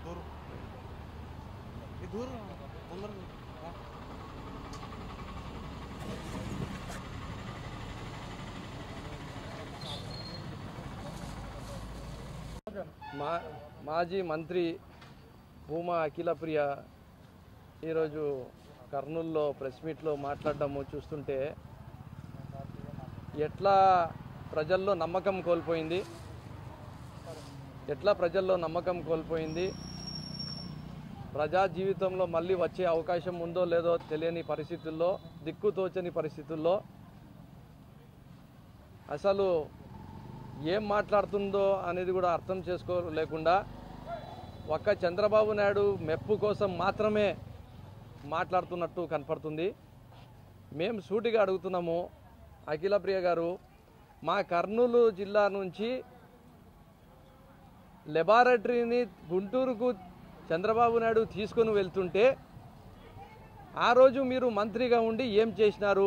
దూరం ఈ దూరం తొందరగా రా. మా మాజీ మంత్రి భూమా అఖిలప్రియ ఈరోజు కర్నూల్లో ప్రెస్ మీట్లో మాట్లాడడము చూస్తుంటే ఎట్లా ప్రజల్లో నమ్మకం కోల్పోయింది ఎట్లా ప్రజల్లో నమ్మకం కోల్పోయింది ప్రజా జీవితంలో మళ్ళీ వచ్చే అవకాశం ఉందో లేదో తెలియని పరిస్థితుల్లో దిక్కుతోచని పరిస్థితుల్లో అసలు ఏం మాట్లాడుతుందో అనేది కూడా అర్థం చేసుకోలేకుండా ఒక్క చంద్రబాబు నాయుడు మెప్పు కోసం మాత్రమే మాట్లాడుతున్నట్టు కనపడుతుంది మేము సూటిగా అడుగుతున్నాము అఖిలప్రియ గారు మా కర్నూలు జిల్లా నుంచి లెబారెటరీని గుంటూరుకు చంద్రబాబు నాయుడు తీసుకొని వెళ్తుంటే ఆ రోజు మీరు మంత్రిగా ఉండి ఏం చేసినారు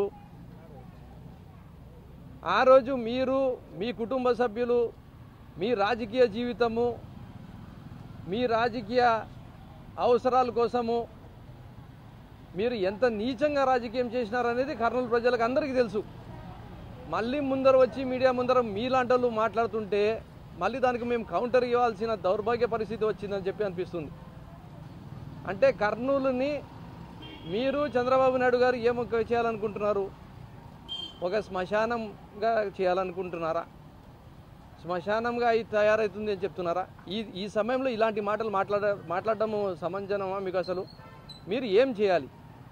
ఆ రోజు మీరు మీ కుటుంబ సభ్యులు మీ రాజకీయ జీవితము మీ రాజకీయ అవసరాల కోసము మీరు ఎంత నీచంగా రాజకీయం చేసినారనేది కర్నూలు ప్రజలకు అందరికీ తెలుసు మళ్ళీ ముందర వచ్చి మీడియా ముందర మీలాంటి వాళ్ళు మాట్లాడుతుంటే మళ్ళీ దానికి మేము కౌంటర్ ఇవ్వాల్సిన దౌర్భాగ్య పరిస్థితి వచ్చిందని చెప్పి అనిపిస్తుంది అంటే కర్నూలుని మీరు చంద్రబాబు నాయుడు గారు ఏం చేయాలనుకుంటున్నారు ఒక శ్మశానంగా చేయాలనుకుంటున్నారా శ్మశానంగా అయి తయారవుతుంది అని చెప్తున్నారా ఈ ఈ సమయంలో ఇలాంటి మాటలు మాట్లాడ మాట్లాడడము సమంజనమా మీకు అసలు మీరు ఏం చేయాలి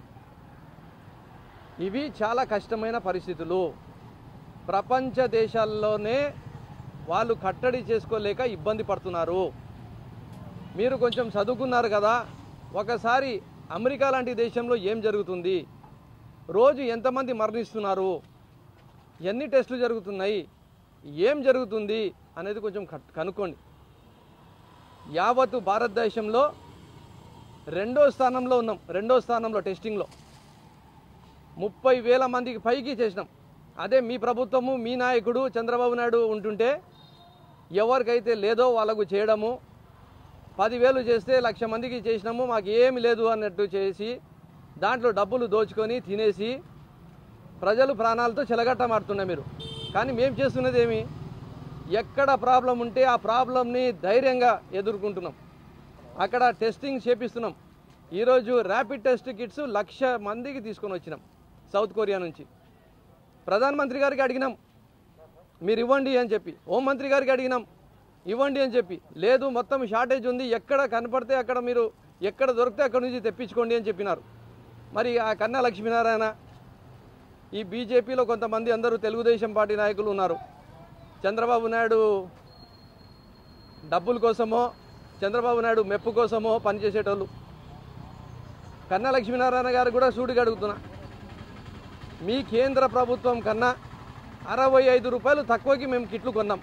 ఇవి చాలా కష్టమైన పరిస్థితులు ప్రపంచ దేశాల్లోనే వాళ్ళు కట్టడి చేసుకోలేక ఇబ్బంది పడుతున్నారు మీరు కొంచెం చదువుకున్నారు కదా ఒకసారి అమెరికా లాంటి దేశంలో ఏం జరుగుతుంది రోజు ఎంతమంది మరణిస్తున్నారు ఎన్ని టెస్టులు జరుగుతున్నాయి ఏం జరుగుతుంది అనేది కొంచెం కట్- కనుక్కోండి యావత్తు భారతదేశంలో రెండో స్థానంలో ఉన్నాం రెండో స్థానంలో టెస్టింగ్లో ముప్పై వేల మందికి పైకి చేసినాం అదే మీ ప్రభుత్వము మీ నాయకుడు చంద్రబాబు నాయుడు ఉంటుంటే ఎవరికైతే లేదో వాళ్ళకు చేయడము పదివేలు చేస్తే లక్ష మందికి చేసినాము మాకు ఏమి లేదు అన్నట్టు చేసి దాంట్లో డబ్బులు దోచుకొని తినేసి ప్రజలు ప్రాణాలతో చెలగట్టమాడుతున్నాయి మీరు కానీ మేము చేస్తున్నది ఏమి ఎక్కడ ప్రాబ్లం ఉంటే ఆ ప్రాబ్లంని ధైర్యంగా ఎదుర్కొంటున్నాం అక్కడ టెస్టింగ్ చేపిస్తున్నాం ఈరోజు ర్యాపిడ్ టెస్ట్ కిట్స్ లక్ష మందికి తీసుకొని వచ్చినాం సౌత్ కొరియా నుంచి ప్రధానమంత్రి గారికి అడిగినాం మీరు ఇవ్వండి అని చెప్పి హోంమంత్రి గారికి అడిగినాం ఇవ్వండి అని చెప్పి లేదు మొత్తం షార్టేజ్ ఉంది ఎక్కడ కనపడితే అక్కడ మీరు ఎక్కడ దొరికితే అక్కడ నుంచి తెప్పించుకోండి అని చెప్పినారు మరి ఆ కన్నా లక్ష్మీనారాయణ ఈ బీజేపీలో కొంతమంది అందరూ తెలుగుదేశం పార్టీ నాయకులు ఉన్నారు చంద్రబాబు నాయుడు డబ్బుల కోసమో చంద్రబాబు నాయుడు మెప్పు కోసమో పనిచేసేటోళ్ళు కన్నా లక్ష్మీనారాయణ గారు కూడా సూటిగా అడుగుతున్నా మీ కేంద్ర ప్రభుత్వం కన్నా అరవై ఐదు రూపాయలు తక్కువకి మేము కిట్లు కొన్నాం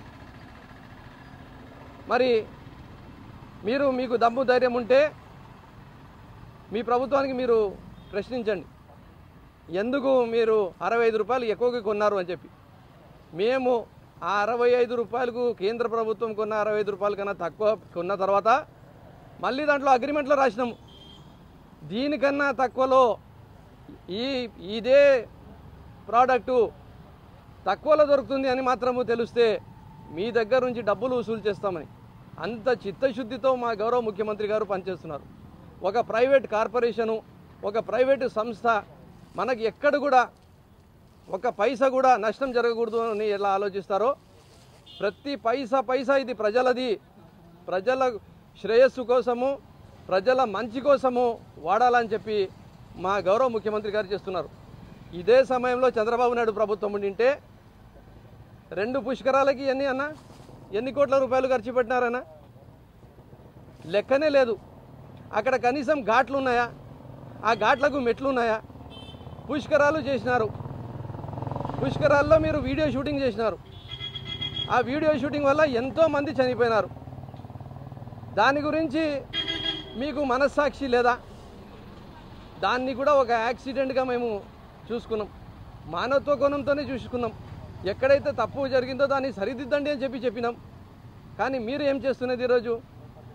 మరి మీరు మీకు దమ్ము ధైర్యం ఉంటే మీ ప్రభుత్వానికి మీరు ప్రశ్నించండి ఎందుకు మీరు అరవై ఐదు రూపాయలు ఎక్కువగా కొన్నారు అని చెప్పి మేము ఆ అరవై ఐదు రూపాయలకు కేంద్ర ప్రభుత్వం కొన్న అరవై ఐదు రూపాయల కన్నా తక్కువ కొన్న తర్వాత మళ్ళీ దాంట్లో అగ్రిమెంట్లో రాసినాము దీనికన్నా తక్కువలో ఈ ఇదే ప్రోడక్టు తక్కువలో దొరుకుతుంది అని మాత్రము తెలిస్తే మీ దగ్గర నుంచి డబ్బులు వసూలు చేస్తామని అంత చిత్తశుద్ధితో మా గౌరవ ముఖ్యమంత్రి గారు పనిచేస్తున్నారు ఒక ప్రైవేట్ కార్పొరేషను ఒక ప్రైవేటు సంస్థ మనకి ఎక్కడ కూడా ఒక పైసా కూడా నష్టం జరగకూడదు అని ఎలా ఆలోచిస్తారో ప్రతి పైసా పైసా ఇది ప్రజలది ప్రజల శ్రేయస్సు కోసము ప్రజల మంచి కోసము వాడాలని చెప్పి మా గౌరవ ముఖ్యమంత్రి గారు చేస్తున్నారు ఇదే సమయంలో చంద్రబాబు నాయుడు ప్రభుత్వం ఉండింటే రెండు పుష్కరాలకి ఎన్ని అన్న ఎన్ని కోట్ల రూపాయలు ఖర్చు పెట్టినారన్న లెక్కనే లేదు అక్కడ కనీసం ఘాట్లు ఉన్నాయా ఆ ఘాట్లకు మెట్లు ఉన్నాయా పుష్కరాలు చేసినారు పుష్కరాల్లో మీరు వీడియో షూటింగ్ చేసినారు ఆ వీడియో షూటింగ్ వల్ల ఎంతో మంది చనిపోయినారు దాని గురించి మీకు మనస్సాక్షి లేదా దాన్ని కూడా ఒక యాక్సిడెంట్గా మేము చూసుకున్నాం మానవత్వ కోణంతోనే చూసుకున్నాం ఎక్కడైతే తప్పు జరిగిందో దాన్ని సరిదిద్దండి అని చెప్పి చెప్పినాం కానీ మీరు ఏం చేస్తున్నది ఈరోజు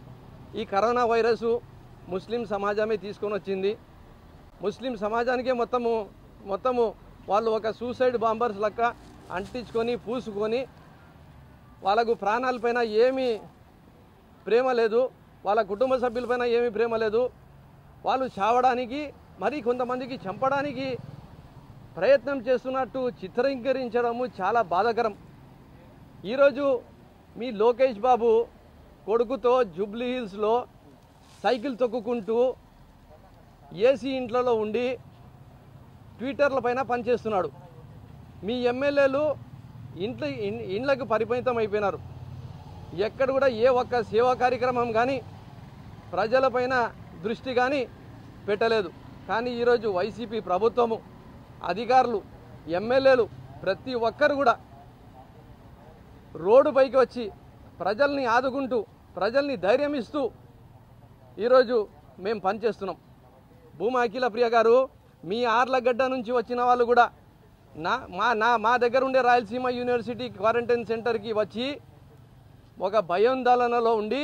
ఈ కరోనా వైరస్ ముస్లిం సమాజమే తీసుకొని వచ్చింది ముస్లిం సమాజానికే మొత్తము మొత్తము వాళ్ళు ఒక సూసైడ్ బాంబర్స్ లెక్క అంటించుకొని పూసుకొని వాళ్ళకు ప్రాణాలపైన ఏమీ ప్రేమ లేదు వాళ్ళ కుటుంబ సభ్యులపైన ఏమీ ప్రేమ లేదు వాళ్ళు చావడానికి మరి కొంతమందికి చంపడానికి ప్రయత్నం చేస్తున్నట్టు చిత్రీకరించడము చాలా బాధాకరం ఈరోజు మీ లోకేష్ బాబు కొడుకుతో జూబ్లీ హిల్స్లో సైకిల్ తొక్కుకుంటూ ఏసీ ఇంట్లలో ఉండి ట్విట్టర్ల పైన పనిచేస్తున్నాడు మీ ఎమ్మెల్యేలు ఇంట్లో ఇన్- ఇండ్లకు పరిమితం అయిపోయినారు ఎక్కడ కూడా ఏ ఒక్క సేవా కార్యక్రమం కానీ ప్రజలపైన దృష్టి కానీ పెట్టలేదు కానీ ఈరోజు వైసీపీ ప్రభుత్వము అధికారులు ఎమ్మెల్యేలు ప్రతి ఒక్కరు కూడా రోడ్డు పైకి వచ్చి ప్రజల్ని ఆదుకుంటూ ప్రజల్ని ధైర్యం ఇస్తూ ఈరోజు మేము పనిచేస్తున్నాం భూమా అఖిల ప్రియ గారు మీ ఆర్లగడ్డ నుంచి వచ్చిన వాళ్ళు కూడా నా మా నా మా దగ్గర ఉండే రాయలసీమ యూనివర్సిటీ క్వారంటైన్ సెంటర్కి వచ్చి ఒక భయోందోళనలో ఉండి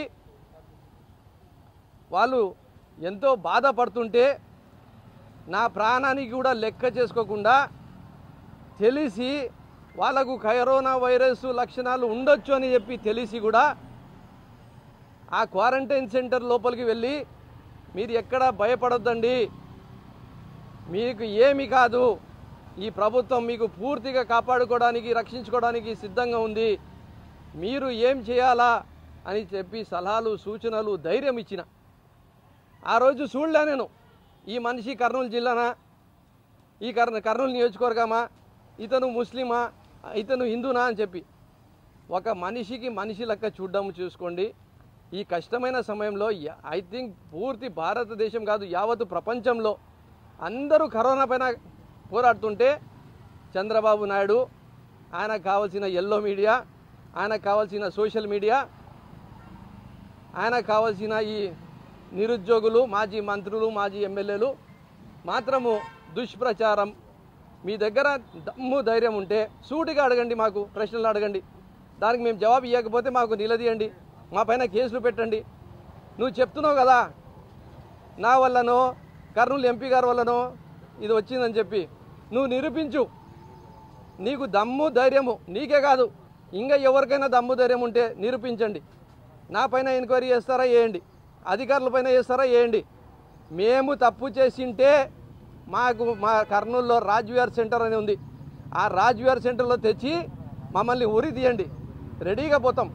వాళ్ళు ఎంతో బాధపడుతుంటే నా ప్రాణానికి కూడా లెక్క చేసుకోకుండా తెలిసి వాళ్ళకు కరోనా వైరస్ లక్షణాలు ఉండొచ్చు అని చెప్పి తెలిసి కూడా ఆ క్వారంటైన్ సెంటర్ లోపలికి వెళ్ళి మీరు ఎక్కడ భయపడొద్దండి మీకు ఏమి కాదు ఈ ప్రభుత్వం మీకు పూర్తిగా కాపాడుకోవడానికి రక్షించుకోవడానికి సిద్ధంగా ఉంది మీరు ఏం చేయాలా అని చెప్పి సలహాలు సూచనలు ధైర్యం ఇచ్చిన ఆ రోజు చూడలే నేను ఈ మనిషి కర్నూలు జిల్లానా ఈ కర్న కర్నూలు నియోజకవర్గమా ఇతను ముస్లిమా ఇతను హిందూనా అని చెప్పి ఒక మనిషికి మనిషి లెక్క చూడడం చూసుకోండి ఈ కష్టమైన సమయంలో ఐ థింక్ పూర్తి భారతదేశం కాదు యావత్తు ప్రపంచంలో అందరూ కరోనా పైన పోరాడుతుంటే చంద్రబాబు నాయుడు ఆయనకు కావాల్సిన ఎల్లో మీడియా ఆయనకు కావాల్సిన సోషల్ మీడియా ఆయనకు కావాల్సిన ఈ నిరుద్యోగులు మాజీ మంత్రులు మాజీ ఎమ్మెల్యేలు మాత్రము దుష్ప్రచారం మీ దగ్గర దమ్ము ధైర్యం ఉంటే సూటిగా అడగండి మాకు ప్రశ్నలు అడగండి దానికి మేము జవాబు ఇవ్వకపోతే మాకు నిలదీయండి మా పైన కేసులు పెట్టండి నువ్వు చెప్తున్నావు కదా నా వల్లనో కర్నూలు ఎంపీ గారి వల్లనో ఇది వచ్చిందని చెప్పి నువ్వు నిరూపించు నీకు దమ్ము ధైర్యము నీకే కాదు ఇంకా ఎవరికైనా దమ్ము ధైర్యం ఉంటే నిరూపించండి నా పైన ఎంక్వైరీ చేస్తారా వేయండి అధికారుల పైన చేస్తారా వేయండి మేము తప్పు చేసింటే మాకు మా కర్నూలులో రాజ్విహార్ సెంటర్ అని ఉంది ఆ రాజ్విహార్ సెంటర్లో తెచ్చి మమ్మల్ని ఉరి తీయండి రెడీగా పోతాం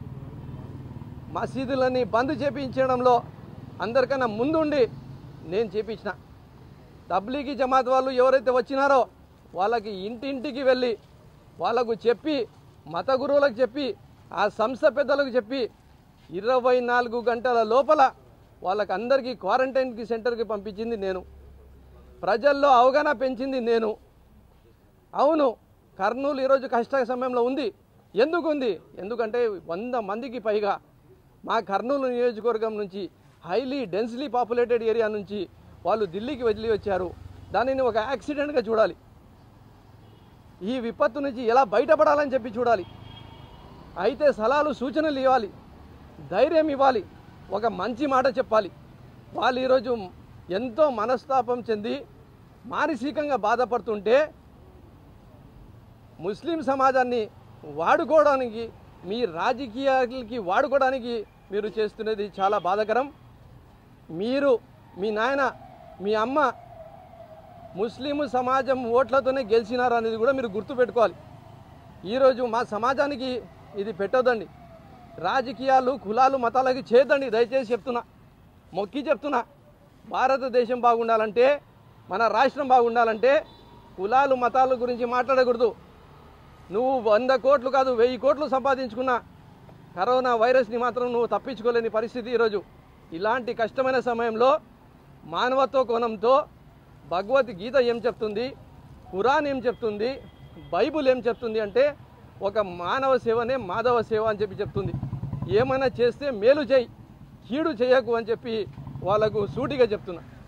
మసీదులని బంద్ చేపించడంలో అందరికన్నా ముందుండి నేను చేపించిన తబ్లీగీ జమాత్ వాళ్ళు ఎవరైతే వచ్చినారో వాళ్ళకి ఇంటింటికి వెళ్ళి వాళ్ళకు చెప్పి మత గురువులకు చెప్పి ఆ సంస్థ పెద్దలకు చెప్పి ఇరవై నాలుగు గంటల లోపల వాళ్ళకి అందరికీ క్వారంటైన్కి సెంటర్కి పంపించింది నేను ప్రజల్లో అవగాహన పెంచింది నేను అవును కర్నూలు ఈరోజు కష్ట సమయంలో ఉంది ఎందుకు ఉంది ఎందుకంటే వంద మందికి పైగా మా కర్నూలు నియోజకవర్గం నుంచి హైలీ డెన్స్లీ పాపులేటెడ్ ఏరియా నుంచి వాళ్ళు ఢిల్లీకి వదిలి వచ్చారు దానిని ఒక యాక్సిడెంట్గా చూడాలి ఈ విపత్తు నుంచి ఎలా బయటపడాలని చెప్పి చూడాలి అయితే సలహాలు సూచనలు ఇవ్వాలి ధైర్యం ఇవ్వాలి ఒక మంచి మాట చెప్పాలి వాళ్ళు ఈరోజు ఎంతో మనస్తాపం చెంది మానసికంగా బాధపడుతుంటే ముస్లిం సమాజాన్ని వాడుకోవడానికి మీ రాజకీయాలకి వాడుకోవడానికి మీరు చేస్తున్నది చాలా బాధాకరం మీరు మీ నాయన మీ అమ్మ ముస్లిం సమాజం ఓట్లతోనే గెలిచినారు అనేది కూడా మీరు గుర్తుపెట్టుకోవాలి ఈరోజు మా సమాజానికి ఇది పెట్టొద్దండి రాజకీయాలు కులాలు మతాలకి చేద్దండి దయచేసి చెప్తున్నా మొక్కి చెప్తున్నా భారతదేశం బాగుండాలంటే మన రాష్ట్రం బాగుండాలంటే కులాలు మతాల గురించి మాట్లాడకూడదు నువ్వు వంద కోట్లు కాదు వెయ్యి కోట్లు సంపాదించుకున్నా కరోనా వైరస్ని మాత్రం నువ్వు తప్పించుకోలేని పరిస్థితి ఈరోజు ఇలాంటి కష్టమైన సమయంలో మానవత్వ కోణంతో భగవద్గీత ఏం చెప్తుంది ఖురాన్ ఏం చెప్తుంది బైబుల్ ఏం చెప్తుంది అంటే ఒక మానవ సేవనే మాధవ సేవ అని చెప్పి చెప్తుంది ఏమైనా చేస్తే మేలు చేయి కీడు చేయకు అని చెప్పి వాళ్ళకు సూటిగా చెప్తున్నా